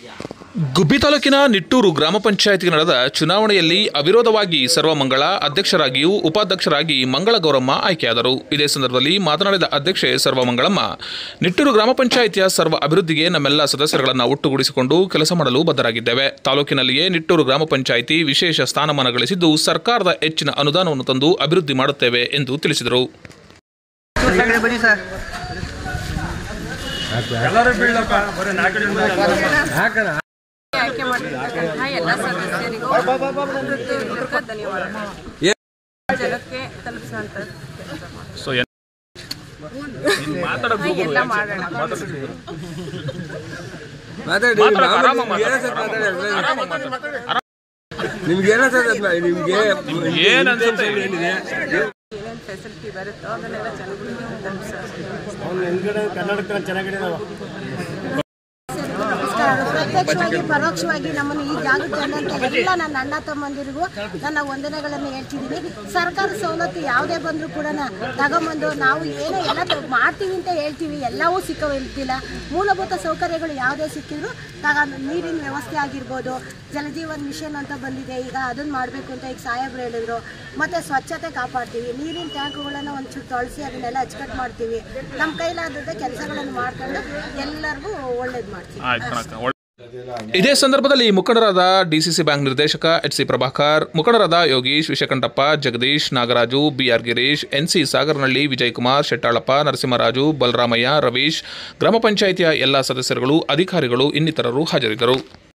ಗುಬ್ಬಿ ತಾಲೂಕಿನ ನಿಟ್ಟೂರು ಗ್ರಾಮ ಪಂಚಾಯತ್ಗೆ ನಡೆದ ಚುನಾವಣೆಯಲ್ಲಿ ಅವಿರೋಧವಾಗಿ ಸರ್ವಮಂಗಳ ಅಧ್ಯಕ್ಷರಾಗಿಯೂ ಉಪಾಧ್ಯಕ್ಷರಾಗಿ ಮಂಗಳ ಗೌರಮ್ಮ ಆಯ್ಕೆಯಾದರು ಇದೇ ಸಂದರ್ಭದಲ್ಲಿ ಮಾತನಾಡಿದ ಅಧ್ಯಕ್ಷೆ ಸರ್ವಮಂಗಳಮ್ಮ ನಿಟ್ಟೂರು ಗ್ರಾಮ ಪಂಚಾಯಿತಿಯ ಸರ್ವ ಅಭಿವೃದ್ಧಿಗೆ ನಮ್ಮೆಲ್ಲ ಸದಸ್ಯರುಗಳನ್ನು ಒಟ್ಟುಗೂಡಿಸಿಕೊಂಡು ಕೆಲಸ ಮಾಡಲು ಬದ್ಧರಾಗಿದ್ದೇವೆ ತಾಲೂಕಿನಲ್ಲಿಯೇ ನಿಟ್ಟೂರು ಗ್ರಾಮ ಪಂಚಾಯಿತಿ ವಿಶೇಷ ಸ್ಥಾನಮಾನ ಗಳಿಸಿದ್ದು ಸರ್ಕಾರದ ಹೆಚ್ಚಿನ ಅನುದಾನವನ್ನು ತಂದು ಅಭಿವೃದ್ಧಿ ಮಾಡುತ್ತೇವೆ ಎಂದು ತಿಳಿಸಿದರು ಕೆಳಗಡೆ ಬನ್ನಿ ಸರ್ ಆಯ್ಕೆ ಮಾಡಿರ್ತಕ್ಕಂತಹ ಎಲ್ಲ ಸದಸ್ಯರಿಗೂ ಹೃದಯಪೂರ್ವಕ ಧನ್ಯವಾದಗಳು ಜನಕ್ಕೆ ತಲುಪಿಸುವಂತ ಕೆಲಸ ಮಾಡಿ. ಸೊ ಹಾ, ಎಲ್ಲ ಮಾಡೋಣ ಮಾತಾಡಿ ನಿಮ್ಗೆ ನಿಮ್ಗೆ ಏನೇನು ಫೆಸಿಲಿಟಿ ಬರುತ್ತೋ ಅದನ್ನೆಲ್ಲ ಜನಗಳಿಗೆ ತಲುಪಿಸೋದು ಪ್ರತ್ಯಕ್ಷವಾಗಿ ಪರೋಕ್ಷವಾಗಿ ನಮ್ಮನ್ನು ಈ ಜಾಗಕ್ಕೆ ತಂದಂತ ಎಲ್ಲ ನನ್ನ ಅಣ್ಣ ತಮ್ಮಂದಿರಿಗೂ ನನ್ನ ವಂದನೆಗಳನ್ನು ಹೇಳ್ತಿದ್ದೀನಿ ಸರ್ಕಾರ ಸವಲತ್ತು ಯಾವುದೇ ಬಂದರೂ ಕೂಡ ತಗೊಂಬಂದು ನಾವು ಏನೋ ಎಲ್ಲ ತ- ಮಾಡ್ತೀವಿ ಅಂತ ಹೇಳ್ತೀವಿ ಎಲ್ಲವೂ ಸಿಕ್ಕವಿಲ್ಲ ಮೂಲಭೂತ ಸೌಕರ್ಯಗಳು ಯಾವುದೇ ಸಿಕ್ಕಿದ್ರು ತಗೊಂಡು ನೀರಿನ ವ್ಯವಸ್ಥೆ ಆಗಿರ್ಬೋದು ಜಲಜೀವನ್ ಮಿಷನ್ ಅಂತ ಬಂದಿದೆ ಈಗ ಅದನ್ನು ಮಾಡಬೇಕು ಅಂತ ಈಗ ಸಾಹೇಬ್ರು ಹೇಳಿದ್ರು ಮತ್ತು ಸ್ವಚ್ಛತೆ ಕಾಪಾಡ್ತೀವಿ ನೀರಿನ ಟ್ಯಾಂಕುಗಳನ್ನು ಒಂಚೂರು ತೊಳಸಿ ಅದನ್ನೆಲ್ಲ ಅಚ್ಚುಕಟ್ಟು ಮಾಡ್ತೀವಿ ನಮ್ಮ ಕೈಲಾದದ್ದೇ ಕೆಲಸಗಳನ್ನು ಮಾಡ್ಕೊಂಡು ಎಲ್ಲರಿಗೂ ಒಳ್ಳೇದು ಮಾಡ್ತೀವಿ ಇದೇ ಸಂದರ್ಭದಲ್ಲಿ ಮುಖಂಡರಾದ ಡಿಸಿಸಿ ಬ್ಯಾಂಕ್ ನಿರ್ದೇಶಕ ಎಚ್ ಸಿ ಪ್ರಭಾಕರ್ ಮುಖಂಡರಾದ ಯೋಗೀಶ್ ವಿಷಕಂಠಪ್ಪ ಜಗದೀಶ್ ನಾಗರಾಜು ಬಿಆರ್ ಗಿರೀಶ್ ಎನ್ಸಿ ಸಾಗರನಹಳ್ಳಿ ವಿಜಯಕುಮಾರ್ ಶೆಟ್ಟಾಳಪ್ಪ ನರಸಿಂಹರಾಜು ಬಲರಾಮಯ್ಯ ರವೀಶ್ ಗ್ರಾಮ ಪಂಚಾಯಿತಿಯ ಎಲ್ಲ ಸದಸ್ಯರುಗಳು ಅಧಿಕಾರಿಗಳು ಇನ್ನಿತರರು ಹಾಜರಿದ್ದರು